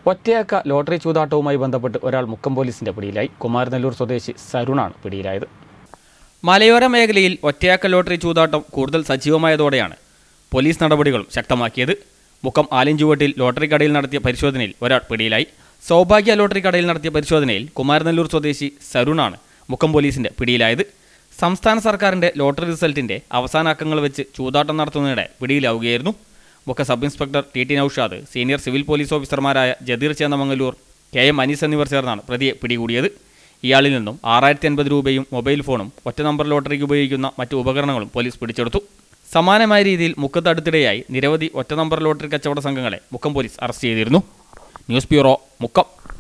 ഒറ്റയാക്ക lottery ചൂതാട്ടവുമായി ബന്ധപ്പെട്ട് ഒരാൾ മുക്കം പോലീസിന്റെ പിടിയിലായി കുമാരനെല്ലൂർ സ്വദേശി സരുണാണ് പിടിയിലായത് മലയോര മേഖലയിൽ ഒറ്റയാക്ക ലോട്ടറി ചൂതാട്ടം കൂടുതൽ സജീവമായതോടെയാണ് പോലീസ് നടപടികളും ശക്തമാക്കിയത് മുക്കം ആലിഞ്ചുവട്ടിൽ ലോട്ടറി കടയിൽ നടത്തിയ പരിശോധനയിൽ ഒരാൾ പിടിയിലായി സൗഭാഗ്യ ലോട്ടറി കടയിൽ നടത്തിയ പരിശോധനയിൽ കുമാരനെല്ലൂർ സ്വദേശി സരുണാണ് മുക്കം പോലീസിന്റെ പിടിയിലായത് സംസ്ഥാന സർക്കാരിന്റെ ലോട്ടറി റിസൾട്ടിന്റെ അവസാന അക്കങ്ങൾ വെച്ച് ചൂതാട്ടം നടത്തുന്നതിനിടെ പിടിയിലാവുകയായിരുന്നു മുഖ്യ sub inspector T T Noushad senior civil police ഓഫീസർമാരായ ജദീർ ചേന്നമംഗലൂർ കെ എം അനീസ് എന്നിവർ ചേർന്നാണ് പ്രതിയെ പിടികൂടിയത് ഇയാളിൽ നിന്നും ആറായിരത്തി അൻപത് രൂപയും മൊബൈൽ ഫോണും ഒറ്റ നമ്പർ ലോട്ടറിക്ക് ഉപയോഗിക്കുന്ന മറ്റു ഉപകരണങ്ങളും പോലീസ് പിടിച്ചെടുത്തു സമാനമായ രീതിയിൽ മുക്കത്ത് അടുത്തിടെയായി നിരവധി ഒറ്റ നമ്പർ ലോട്ടറി കച്ചവട സംഘങ്ങളെ മുക്കം പോലീസ് അറസ്റ്റ് ചെയ്തിരുന്നു ന്യൂസ് ബ്യൂറോ മുക്കം